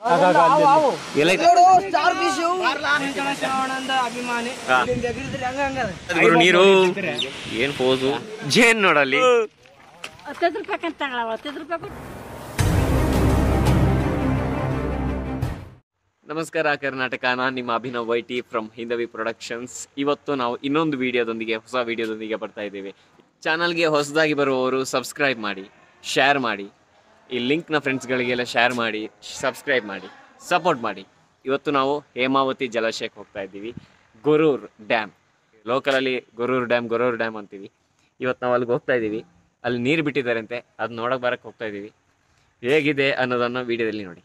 ಎಲ್ಲ ಗುರು ನೀರು ಏನ್ ಪೋಸು ಜೇನ್ ನೋಡಲ್ಲಿ ಹತ್ತೈದು ರೂಪಾಯಿ ಅಂತ ತಗೊಳವ ಹತ್ತೈದು ರೂಪಾಯಿ ಕೊಟ್ಟು ನಮಸ್ಕಾರ ಕರ್ನಾಟಕ ನಾನು ನಿಮ್ಮ Abhinav YT from Hindavi productions ಇವತ್ತು ನಾವು ಇನ್ನೊಂದು ವಿಡಿಯೋದೊಂದಿಗೆ ಹೊಸ ವಿಡಿಯೋದೊಂದಿಗೆ ಬರ್ತಾ ಇದ್ದೇವೆ ಚಾನಲ್ಗೆ ಹೊಸದಾಗಿ ಬರುವವರು ಸಬ್ಸ್ಕ್ರೈಬ್ ಮಾಡಿ ಶೇರ್ ಮಾಡಿ ಈ ಲಿಂಕ್ನ ಫ್ರೆಂಡ್ಸ್ಗಳಿಗೆಲ್ಲ ಶೇರ್ ಮಾಡಿ ಸಬ್ಸ್ಕ್ರೈಬ್ ಮಾಡಿ ಸಪೋರ್ಟ್ ಮಾಡಿ ಇವತ್ತು ನಾವು ಹೇಮಾವತಿ ಜಲಾಶಯಕ್ಕೆ ಹೋಗ್ತಾ ಇದ್ದೀವಿ ಗೊರೂರ್ ಡ್ಯಾಮ್ ಲೋಕಲಲ್ಲಿ ಗೊರೂರು ಡ್ಯಾಮ್ ಗೊರೂರು ಡ್ಯಾಮ್ ಅಂತೀವಿ ಇವತ್ತು ನಾವು ಅಲ್ಲಿಗೆ ಹೋಗ್ತಾ ಇದ್ದೀವಿ ಅಲ್ಲಿ ನೀರು ಬಿಟ್ಟಿದ್ದಾರಂತೆ ಅದು ನೋಡೋಕೆ ಬರಕ್ಕೆ ಹೋಗ್ತಾ ಇದ್ದೀವಿ ಹೇಗಿದೆ ಅನ್ನೋದನ್ನು ವಿಡಿಯೋದಲ್ಲಿ ನೋಡಿ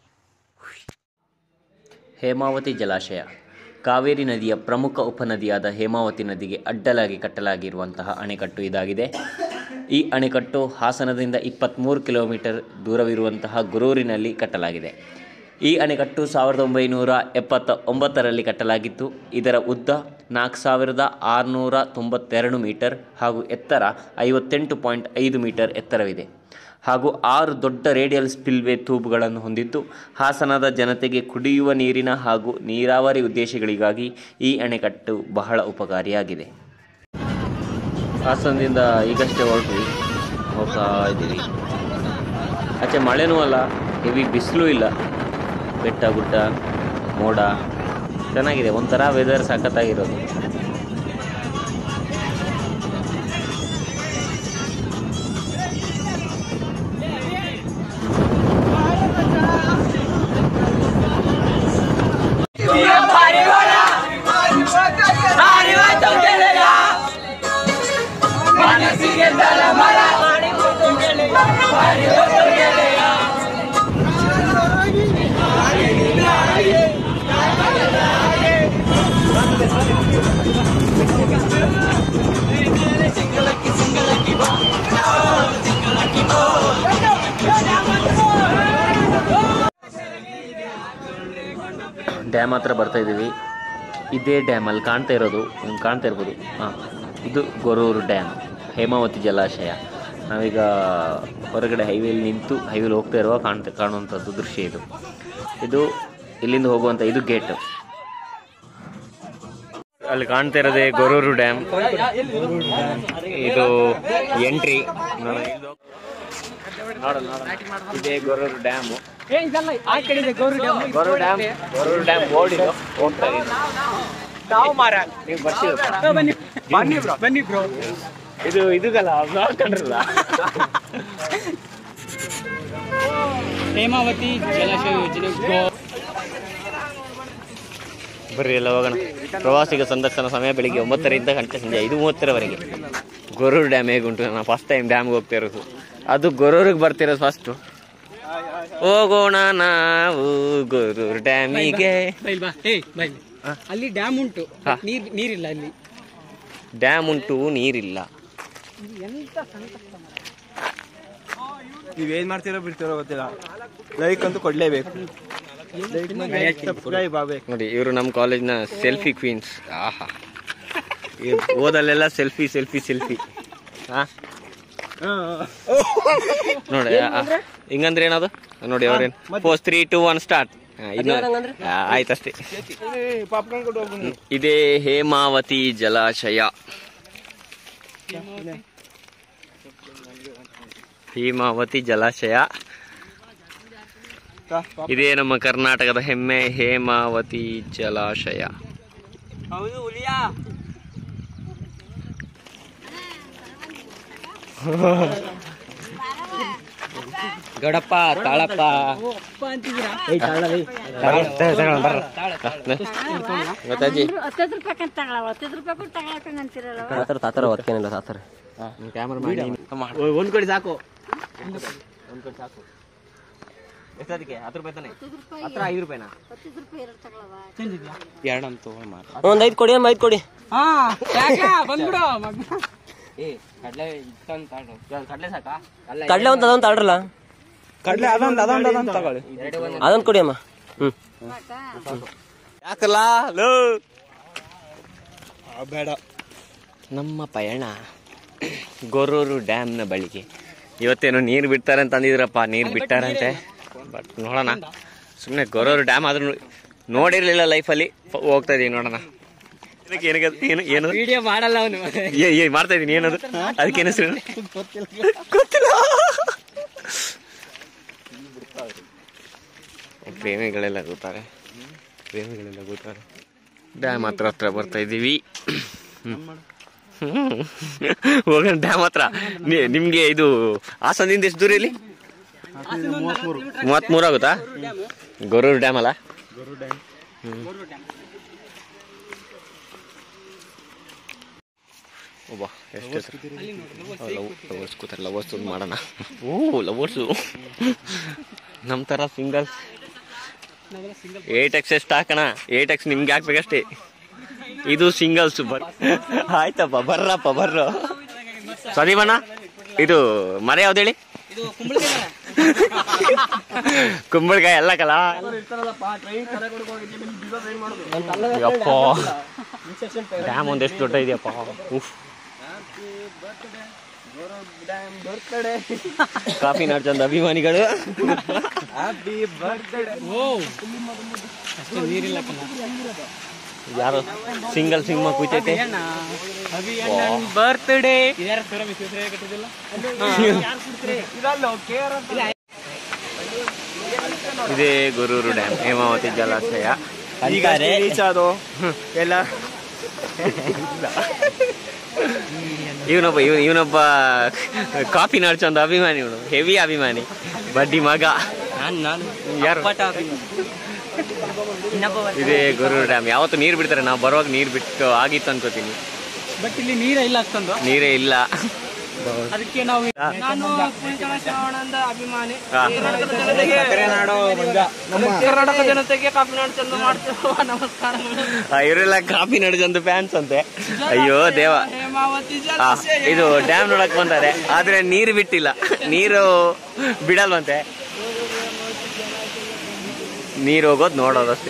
ಹೇಮಾವತಿ ಜಲಾಶಯ ಕಾವೇರಿ ನದಿಯ ಪ್ರಮುಖ ಉಪನದಿಯಾದ ಹೇಮಾವತಿ ನದಿಗೆ ಅಡ್ಡಲಾಗಿ ಕಟ್ಟಲಾಗಿರುವಂತಹ ಅಣೆಕಟ್ಟು ಇದಾಗಿದೆ ಈ ಅಣೆಕಟ್ಟು ಹಾಸನದಿಂದ ಇಪ್ಪತ್ತ್ಮೂರು ಕಿಲೋಮೀಟರ್ ದೂರವಿರುವಂತಹ ಗುರೂರಿನಲ್ಲಿ ಕಟ್ಟಲಾಗಿದೆ ಈ ಅಣೆಕಟ್ಟು ಸಾವಿರದ ಒಂಬೈನೂರ ಎಪ್ಪತ್ತ ಒಂಬತ್ತರಲ್ಲಿ ಕಟ್ಟಲಾಗಿತ್ತು ಇದರ ಉದ್ದ ನಾಲ್ಕು ಸಾವಿರದ ಆರುನೂರ ತೊಂಬತ್ತೆರಡು ಮೀಟರ್ ಹಾಗೂ ಎತ್ತರ ಐವತ್ತೆಂಟು ಪಾಯಿಂಟ್ ಐದು ಮೀಟರ್ ಎತ್ತರವಿದೆ ಹಾಗೂ ಆರು ದೊಡ್ಡ ರೇಡಿಯಲ್ ಸ್ಪಿಲ್ವೇ ತೂಬುಗಳನ್ನು ಹೊಂದಿದ್ದು ಹಾಸನದ ಜನತೆಗೆ ಕುಡಿಯುವ ನೀರಿನ ಹಾಗೂ ನೀರಾವರಿ ಉದ್ದೇಶಗಳಿಗಾಗಿ ಈ ಅಣೆಕಟ್ಟು ಬಹಳ ಉಪಕಾರಿಯಾಗಿದೆ ಹಾಸನದಿಂದ ಈಗಷ್ಟೇ ಹೊರಟ್ವಿ ಹೋಗ್ತಾ ಇದ್ದೀವಿ ಆಚೆ ಮಳೆನೂ ಅಲ್ಲ ಹೆವಿ ಬಿಸಿಲು ಇಲ್ಲ ಬೆಟ್ಟ ಗುಡ್ಡ ಮೋಡ ಚೆನ್ನಾಗಿದೆ ಒಂಥರ ವೆದರ್ ಸಖತ್ತಾಗಿರೋದು ಡ್ಯಾಮ್ ಹತ್ರ ಬರ್ತಾ ಇದ್ದೀವಿ ಇದೇ ಡ್ಯಾಮ್ ಅಲ್ಲಿ ಕಾಣ್ತಾ ಇರೋದು ನಿಮ್ಗೆ ಕಾಣ್ತಾ ಇರ್ಬೋದು ಹಾಂ ಇದು ಗೊರೂರು ಡ್ಯಾಮ್ ಹೇಮಾವತಿ ಜಲಾಶಯ ನಾವೀಗ ಹೊರಗಡೆ ಹೈವೇಲಿ ನಿಂತು ಹೈವೇಲಿ ಹೋಗ್ತಾ ಇರುವಾಗ ಕಾಣ್ತಾ ಕಾಣುವಂಥದ್ದು ದೃಶ್ಯ ಇದು ಇದು ಇಲ್ಲಿಂದ ಹೋಗುವಂಥ ಇದು ಗೇಟ್ ಅಲ್ಲಿ ಕಾಣ್ತಾ ಇರೋದೇ ಗೊರೂರು ಡ್ಯಾಮ್ ಇದು ಎಂಟ್ರಿ ಇದೇ Gorur dam Gorur dam Gorur dam board ಇದು ಹೋಗ್ತಾ ಇದೆ ನಾವು ಮಾರ ನೀವು ಬರ್ತೀವಿ ಬನ್ನಿ ಬ್ರೋ ಬನ್ನಿ ಬ್ರೋ ಇದು ಇದಲ್ಲ ಕಂಡ್ರಲ್ಲ ಹೇಮಾವತಿ ಜಲಾಶಯ ಯೋಜನೆ ಗೋ- ಬರ್ರಿ ಎಲ್ಲ ಹೋಗೋಣ ಪ್ರವಾಸಿಗ ಸಂದರ್ಶನ ಸಮಯ ಬೆಳಿಗ್ಗೆ ಒಂಬತ್ತರಿಂದ ಗಂಟೆ ಸಂಜೆ ಐದು ಮೂವತ್ತರವರೆಗೆ ಗೊರೂರು ಡ್ಯಾಮ್ ಹೇಗುಂಟು ನಾನು ಫಸ್ಟ್ ಟೈಮ್ ಡ್ಯಾಮ್ಗೆ ಹೋಗ್ತಾ ಇರೋದು ಅದು ಗೊರೂರಿಗೆ ಬರ್ತಿರೋದು ಫಸ್ಟು ಹೋಗೋಣ ನಾವು ಗೊರೂರು ಡ್ಯಾಮಿಗೆ ಬೈಲ್ ಬಾ ಏಯ್ ಬೈಲ್ ಅಲ್ಲಿ ಡ್ಯಾಮ್ ಉಂಟು ಹಾ. ನೀರ್ ನೀರಿಲ್ಲ ಅಲ್ಲಿ ಡ್ಯಾಮ್ ಉಂಟು ನೀರಿಲ್ಲ ನೀವೇನ್ ಮಾಡ್ತೀರೋ ಬಿಡ್ತೀರೋ ಗೊತ್ತಿಲ್ಲ ಲೈಕ್ ಅಂತೂ ಕೊಡ್ಲೇಬೇಕು ಸಬ್ಸ್ಕ್ರೈಬ್ ಆಗ್ಬೇಕು ನೋಡಿ ಇವರು ನಮ್ಮ ಕಾಲೇಜ್ನ ಸೆಲ್ಫಿ ಕ್ವೀನ್ಸ್ ಆಹಾ ಇವ್ರ್ ಓದಲ್ಲೆಲ್ಲ ಸೆಲ್ಫಿ ಸೆಲ್ಫಿ ಸೆಲ್ಫಿ ಹಾ ನೋಡಿ ಆ, ಹಿಂಗಂದ್ರೆ ಏನದು ನೋಡಿ ಅವ್ರೇನು four three two one start ಇನ್ನು ಆ, ಆಯ್ತಷ್ಟೇ ಪಾಪ್ಕಾರ್ನ್ ಕೊಟ್ಟು ಹೋಗ್ಬನ್ನಿ ಇದೇ ಹೇಮಾವತಿ ಜಲಾಶಯ ಹೇಮಾವತಿ ಜಲಾಶಯ ಇದೇ ನಮ್ಮ ಕರ್ನಾಟಕದ ಹೆಮ್ಮೆ ಹೇಮಾವತಿ ಜಲಾಶಯ ಹೌದು ಹುಲಿಯಾ ಗಡಪ್ಪ ತಾಳಪ್ಪ ಅಪ್ಪ ಅಂತಿದ್ದೀರಾ ಗೊತ್ತಾಜಿ ಹತ್ತೈದು ರೂಪಾಯಿ ಅಂತ ತಗೊಳವ ಹತ್ತೈದು ರೂಪಾಯಿ ಕೊಟ್ಟು ತಗೊಳಕಂಗ ಅಂತಿರಲ್ಲ ತಾತರ ತಾತರ ಒತ್ತೇನಿಲ್ಲ ತಾತರ ಕ್ಯಾಮ್ರಾ ಮಾಡಿ ಒಂದ್ ಕಡೆ ಸಾಕು ಎಷ್ಟದಕ್ಕೆ ಹತ್ತು ರೂಪಾಯಿ ತಾನೆ ಹತ್ತೈದು ರೂಪಾಯಿ ಹತ್ರ ಐದು ರೂಪಾಯಿನಾ ಹತ್ತೈದು ರೂಪಾಯಿ ಎರಡು ತಗೊಳವ ಎರಡಂತೂ ಮಾರ ಒಂದು ಐದು ಕೊಡಿ ಒಂದು ಐದು ಕೊಡಿ ಹಾ ಯಾಕ ಬಂದ್ಬಿಡು ಮಗ್ನ ಏ ಕಡ್ಲೆ ಇಷ್ಟೊಂದು ತಾಡು ಕಡ್ಲೆ ಸಾಕಾ ಅಲ್ಲ ಕಡಲೆ ಒಂದು ಅದೊಂದು ತಾಡ್ರಲ್ಲ ಕಡ್ಲೆ ಅದೊಂದು ಅದೊಂದು ಅದೊಂದು ತಗೊಳ್ಳಿ ಅದೊಂದು ಕೊಡಿ ಅಮ್ಮ ಹ್ಞೂ ಯಾಕಲ್ಲ ಲೋ ಬೇಡ ನಮ್ಮ ಪಯಣ ಗೊರೂರು ಡ್ಯಾಮ್ನ ಬಳಿಗೆ ಇವತ್ತೇನೋ ನೀರು ಬಿಡ್ತಾರೆ ಅಂತ ಅಂದಿದ್ರಪ್ಪ ನೀರು ಬಿಟ್ಟಾರಂತೆ ಬಟ್ ನೋಡೋಣ ಸುಮ್ಮನೆ ಗೊರೂರು ಡ್ಯಾಮ್ ಆದ್ರೂ ನೋಡಿರ್ಲಿಲ್ಲ ಲೈಫಲ್ಲಿ ಹೋಗ್ತಾ ಇದೀವಿ ನೋಡೋಣ ಏನಕ್ಕೆ ಏನಕ್ಕೆ ಅದು- ಏನು ಏನು ವಿಡಿಯೋ ಮಾಡಲ್ಲ ಅವನು ಏ ಏ ಮಾಡ್ತಾ ಇದೀನಿ ಏನದು ಅದಕ್ಕೆ ಏನು ಹೆಸರು ಗೊತ್ತಿಲ್ಲ ಪ್ರೇಮಿಗಳೆಲ್ಲ ಕೂತಾರೆ ಪ್ರೇಮಿಗಳೆಲ್ಲ ಕೂತಾರೆ ಡ್ಯಾಮ್ ಹತ್ರ ಹತ್ರ ಬರ್ತಾ ಇದ್ದೀವಿ ಹ್ಮ್. ಹೋಗೋಣ ಡ್ಯಾಮ್ ಹತ್ರ ನಿ- ನಿಮ್ಗೆ ಇದು ಹಾಸನದಿಂದ ಎಷ್ಟು ದೂರ ಇಲ್ಲಿ ಮೂವತ್ಮೂರು ಆಗುತ್ತಾ ಗೊರೂರು ಡ್ಯಾಮ್ ಅಲ್ಲ ಒಬ್ಬ ಎಷ್ಟು ಲವರ್ಸ್ ಕೂತಾರೆ ಲವರ್ಸ್ ಒಂದು ಮಾಡೋಣ ಓ ಲವರ್ಸು ನಮ್ಮ ಥರ ಸಿಂಗಲ್ಸ್ ಏಟ್ ಎಕ್ಸ್ ಎಷ್ಟು ಹಾಕೋಣ ಏಟ್ ಎಕ್ಸ್ ನಿಮ್ಗೆ ಹಾಕ್ಬೇಕಷ್ಟೇ ಇದು ಸಿಂಗಲ್ಸ್ ಬರ್ ಆಯ್ತಪ್ಪ ಬರ್ರಪ್ಪ ಬರ್ರೋ ಸದೀವಣ್ಣ ಇದು ಮರ ಯಾವ್ದು ಹೇಳಿ ಇದು ಕುಂಬಳಕಾಯಿ ಕುಂಬಳಕಾಯಿ ಎಲ್ಲ ಕಲ ಯಪ್ಪ ಡ್ಯಾಮ್ ಒಂದು ಎಷ್ಟು ದೊಡ್ಡ ಇದೆಯಪ್ಪ ಉಫ್ ಕಾಫಿ ನಾಡ್ಚಂದ ಅಭಿಮಾನಿಗಳು ಓ ಅಷ್ಟು ನೀರಿಲ್ಲ ಕಣ ಯಾರು ಸಿಂಗಲ್ ಸಿಂಹ ಕೂತೈತೆ ಬರ್ತ್ಡೇ ಇದಾರ ಸರ ವಿಶ್ವೇಶ್ವರಯ್ಯ ಕಟ್ಟಿದಿಲ್ಲ ಇದೇ ಗುರೂರು ಡ್ಯಾಮ್ ಹೇಮಾವತಿ ಜಲಾಶಯ ಈಗ ರೀಚ್ ಅದು ಎಲ್ಲ ಇವನೊಬ್ಬ ಇವ್ ಇವನೊಬ್ಬ ಕಾಫಿ ನಾಡ್ಚಂದ ಅಭಿಮಾನಿ ಇವನು ಹೆವಿ ಅಭಿಮಾನಿ ಬಡ್ಡಿ ಮಗ ನಾನು ನಾನು ಯಾರು ಇದೇ ಗುರೂರು ಡ್ಯಾಮ್ ಯಾವತ್ತು ನೀರು ಬಿಡ್ತಾರೆ ನಾವು ಬರುವಾಗ ನೀರು ಬಿಟ್ಟು ಆಗಿತ್ತು ಅನ್ಕೋತೀನಿ ಬಟ್ ಇಲ್ಲಿ ನೀರೇ ಇಲ್ಲ ಅಷ್ಟೊಂದು ನೀರೇ ಇಲ್ಲ ಅದಕ್ಕೆ ನಾವು ನಾನು ಪುಣ್ಯತನ ಶ್ರಾವಣದ ಅಭಿಮಾನಿ ಹಾ. ಕರ್ನಾಟಕದ ಜನತೆಗೆ ನಾಡು ಮಂಜ ಕರ್ನಾಟಕ ಜನತೆಗೆ ಕಾಪಿನಾಡು ಚಂದ ಮಾಡ್ತಿರುವ ನಮಸ್ಕಾರಗಳು ಆ, ಇವರೆಲ್ಲ ಕಾಫಿ ನಡ್ಜಂದು ಫ್ಯಾನ್ಸ್ ಅಂತೆ ಅಯ್ಯೋ ದೇವ ಹೇಮಾವತಿ ಆ, ಜಲಾಶಯ ಇದು ಡ್ಯಾಮ್ ನೋಡಕ್ ಬಂತಾರೆ ಆದ್ರೆ ನೀರು ಬಿಟ್ಟಿಲ್ಲ ನೀರು ಬಿಡಲ್ವಂತೆ ನೀರು ಹೋಗೋದು ನೋಡೋದಷ್ಟೇ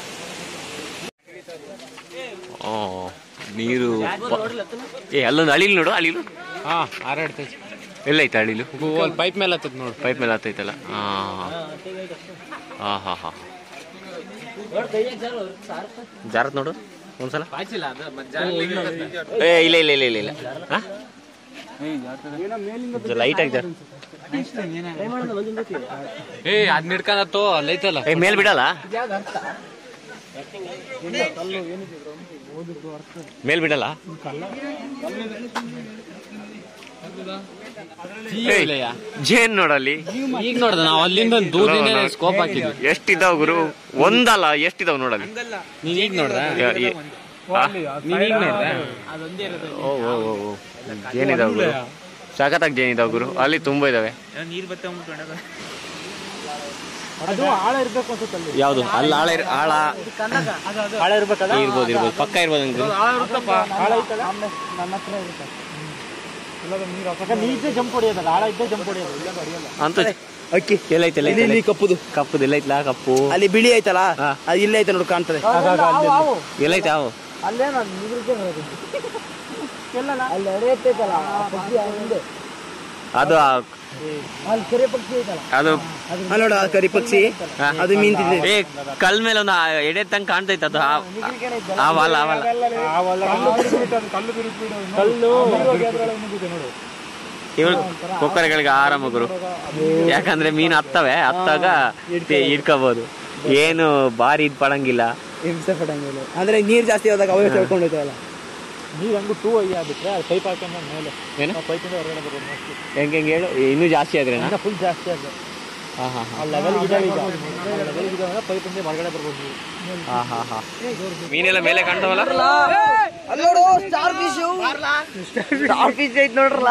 ಓ ನೀರು ಪ- ಏ ಅಲ್ಲೊಂದು ಅಳಿಲು ನೋಡು ಅಳಿಲು ಹಾ ಹಾರಾಡ್ತೈತಿ ಎಲ್ಲೈತೆ ಅಳಿಲು ಅಲ್ಲಿ ಪೈಪ್ ಮೇಲೆ ಹತ್ತದ ನೋಡು ಪೈಪ್ ಮೇಲೆ ಹತ್ತೈತಲ್ಲ ಹಾ ಹಾ ಹಾ ಹಾ ಜಾರತ್ ನೋಡು ಒಂದ್ಸಲ ಏ ಇಲ್ಲ ಇಲ್ಲ ಇಲ್ಲ ಇಲ್ಲ ಇಲ್ಲ ಹಾ ಲೈಟ್ ಆಗಿ ಜಾರ ಏ ಅದ್ ನಿಡ್ಕೊಂಡತ್ತೋ ಅಲ್ಲೈತಲ್ಲ ಏ ಮೇಲ್ ಬಿಡಲ್ಲ ಮೇಲ್ ಬಿಡಲ್ಲ ಏಯ್, ಜೇನ್ ನೋಡಲ್ಲಿ ಈಗ ನೋಡ್ದ ನಾವು ಅಲ್ಲಿಂದ ಒಂದ್ ದೂರದಿಂದ ಸ್ಕೋಪ್ ಹಾಕಿದ್ವಿ ಎಷ್ಟಿದಾವ್ ಗುರು ಒಂದಲ್ಲ ಎಷ್ಟಿದಾವ್ ನೋಡಲ್ಲಿ ನೀನ್ ಈಗ ನೋಡ್ದ ಯ- ಈ- ಆ? ನೀನ್ ಈಗ ನೋಡ್ದ ಓ ಓ ಓ ಓ. ಜೇನಿದಾವ್ ಗುರು ಸಖತ್ತಾಗಿ ಜೇನಿದಾವ್ ಗುರು ಅಲ್ಲಿ ತುಂಬಾ ಇದಾವೆ ಯಾವ್ದು ಅಲ್ಲಿ ಆಳ ಇರ್- ಆಳ ಆಳ ಇರ್ಬೇಕಲ್ಲ ಇರ್ಬೋದು ಇರ್ಬೋದು ಪಕ್ಕ ಇರ್ಬೋದು ಅಂಕಲ್ ಆಳ ಐತಲ್ಲ ನನ್ನ ಹತ್ರ ಇರುತ್ತೆ ನೀಚೆ ಜಂಪ್ ಹೊಡಿಯೋದಲ್ಲ ಆಳ ಇದ್ದೇ ಜಂಪ್ ಹೊಡಿಯೋದು ಇಲ್ಲ ಹೊಡಿಯಲ್ಲ ಅಂತ ಅಕ್ಕಿ ಎಲ್ಲೈತೆ ಎಲ್ಲೈತೆ ಕಪ್ಪುದು ಕಪ್ಪು ಎಲ್ಲೈತ್ಲಾ ಕಪ್ಪು ಅಲ್ಲಿ ಬಿಳಿ ಐತಲ್ಲ ಹಾ. ಅದು ಇಲ್ಲೇ ಐತೆ ನೋಡಿ ಕಾಣ್ತದೆ ಎಲ್ಲೈತೆ ಯಾವ ಅಲ್ಲೇನ ಅಲ್ಲಿ ಎಡೆ ಎತ್ತೈತಲ್ಲ ಅದು ಆ- ಅಲ್ಲಿ ಕರಿ ಪಕ್ಷಿ ಐತಲ್ಲ ಅದು ನೋಡ ಕರಿ ಪಕ್ಷಿ ಹಾ. ಅದು ಮೀನ್ ತಿಂದಿದೆ ಏ ಕಲ್ ಮೇಲೆ ಒಂದು ಆ ಎಡೆ ತಂಗ ಕಾಣ್ತೈತೆ ಅದು ಆ- ಆವಲ್ಲ ಆವಲ್ಲ ಕಲ್ಲು ಇವ್ರು ಕೊಕ್ಕರೆಗಳಿಗೆ ಆರಾಮ ಗುರು ಯಾಕಂದ್ರೆ ಮೀನು ಹತ್ತವೆ ಹತ್ತಾಗ ಇಟ್ಕೋಬಹುದು ಏನು ಬಾರಿ ಇದ್ ಪಡಂಗಿಲ್ಲ ಹಿಂಸೆ ಪಡಂಗಿಲ್ಲ ಅಂದ್ರೆ ನೀರ್ ಜಾಸ್ತಿ ಹೋದಾಗ ಅವೇ ತಿಳ್ಕೊಂಡು ಹೋಯ್ತವಲ್ಲ ನೀರ್ ಹಂಗು ಟೂ ಅಯ್ಯ ಬಿಟ್ರೆ ಪೈಪ್ ಹಾಕೊಂಡ ಮೇಲೆ ಏನು ಪೈಪಿಂದ ಹೊರಗಡೆ ಬರೋದು ಮೋಸ್ಟ್ಲಿ ಹೆಂಗೆ ಹೆಂಗೆ ಹೇಳು ಇನ್ನೂ ಜಾಸ್ತಿ ಆದ್ರೆ ಫುಲ್ ಜಾಸ್ತಿ ಅದು ಹಾ ಹಾ ಆ ಲೆವೆಲ್ ಇದಾವೆ ಈಗ ಲೆವೆಲ್ ಇದಾವೆ ಪೈಪಿಂದ ಹೊರಗಡೆ ಬರ್ಬೋದು ನೀವು ಹಾ ಹಾ ಹಾ ಮೀನೆಲ್ಲ ಮೇಲೆ ಕಾಣ್ತಾವಲ್ಲ ನೋಡು ಸ್ಟಾರ್ ಫಿಶ್ ಸ್ಟಾರ್ ಫಿಶ್ ಐತ್ ನೋಡ್ರಲ್ಲ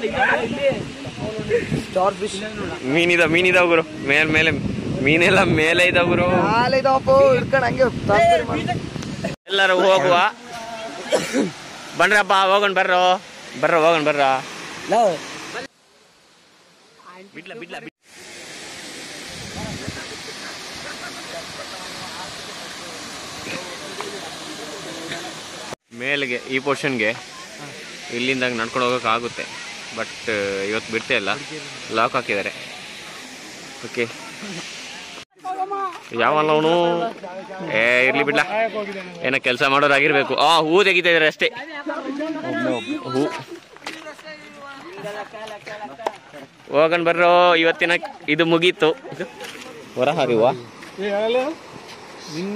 ಸ್ಟಾರ್ ಫಿಶ್ ಮೀನಿದಾವ ಮೀನಿದಾವ ಗುರು ಮೇಲ್ ಮೇಲೆ ಮೀನೆಲ್ಲ ಮೇಲೆ ಇದಾವ ಗುರು ಹಾಲು ಇದಾವಪ್ಪ ಇಟ್ಕೊಂಡು ಹಂಗೆ ಎಲ್ಲರೂ ಹೋಗುವ ಬನ್ರಪ್ಪ ಹೋಗೋಣ ಬರ್ರೋ ಬರ್ರೋ ಹೋಗೋಣ ಬರ್ರ ಬಿಡ್ಲ ಬಿಡ್ಲ ಬಿಡ್ಲ. ಮೇಲ್ಗೆ ಈ ಪೋರ್ಷನ್ಗೆ ಇಲ್ಲಿಂದ ನಡ್ಕೊಂಡು ಹೋಗೋಕೆ ಆಗುತ್ತೆ ಬಟ್ ಇವತ್ತು ಬಿಡ್ತೇ ಇಲ್ಲ ಲಾಕ್ ಹಾಕಿದ್ದಾರೆ ಓಕೆ ಯಾವಲ್ಲ ಅವನು ಏ ಇರ್ಲಿ ಬಿಡ್ಲ ಏನೋ ಕೆಲಸ ಮಾಡೋರಾಗಿರ್ಬೇಕು ಆ ಹೂ ತೆಗಿತಾ ಇದಾರೆ ಅಷ್ಟೇ ಹೂ ಹೋಗಣ್ ಬರ್ರೋ ಇವತ್ತಿನ ಇದು ಮುಗೀತು ಹೊರ ಹರಿವಾ ಏ ಹೇಳು ನಿನ್ನ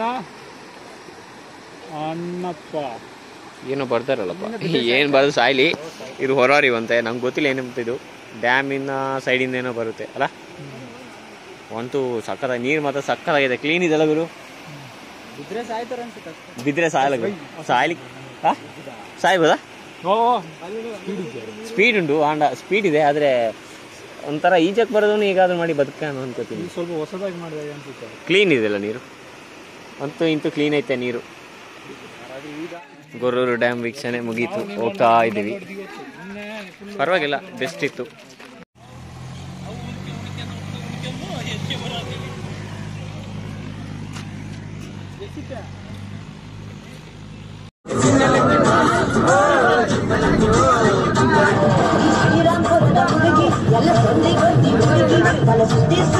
ಅನ್ನಪ್ಪ ಏನೋ ಬರ್ತಾರಲ್ಲಪ್ಪ ಏನು ಬರೋದು ಸಾಯ್ಲಿ ಇದು ಹೊರರಿವಂತೆ ನಂಗೆ ಗೊತ್ತಿಲ್ಲ ಏನಂತ ಇದು ಡ್ಯಾಮಿನ ಸೈಡಿಂದ ಏನೋ ಬರುತ್ತೆ ಅಲ್ಲ ಅಂತೂ ಸಕ್ಕತ್ತಾಗಿ ನೀರು ಮಾತ್ರ ಸಕ್ಕತ್ತಾಗಿದೆ ಕ್ಲೀನ್ ಇದೆಲ್ಲ ಗುರು ಬಿದ್ರೆ ಸಾಯ್ತಾರೆ ಅನ್ಸುತ್ತೆ ಅಷ್ಟೇ. ಬಿದ್ದರೆ ಸಾಯಲ್ಲ ಗುರು ಸಾಯ್ಲಿ ಹಾ ಸಾಯ್ಬೋದಾ ಓ ಸ್ಪೀಡ್ ಉಂಟು ಆಂಡ ಸ್ಪೀಡ್ ಇದೆ ಆದರೆ ಒಂಥರ ಈಜಕ್ಕೆ ಬರೋದನ್ನು ಹೇಗಾದ್ರೂ ಮಾಡಿ ಬದುಕ ಅನ್ಕೋತೀನಿ ಇದು ಸ್ವಲ್ಪ ಹೊಸದಾಗಿ ಮಾಡಿದಾಗ ಅನ್ಸುತ್ತೆ ಕ್ಲೀನ್ ಇದೆಲ್ಲ ನೀರು ಅಂತೂ ಇಂತೂ ಕ್ಲೀನ್ ಐತೆ ನೀರು ಗೊರೂರು ಡ್ಯಾಮ್ ವೀಕ್ಷಣೆ ಮುಗೀತು ಹೋಗ್ತಾ ಇದ್ದೀವಿ ಪರವಾಗಿಲ್ಲ ಬೆಸ್ಟ್ ಇತ್ತು ಶ್ರೀರಾಮ್ ಹೊರದ ಹುಡುಗಿ ಎಲ್ಲ ಸಂದಿ ಕೊಡ್ತಿ ಹುಡುಗಿ ತಲೆ ಸುತ್ತಿ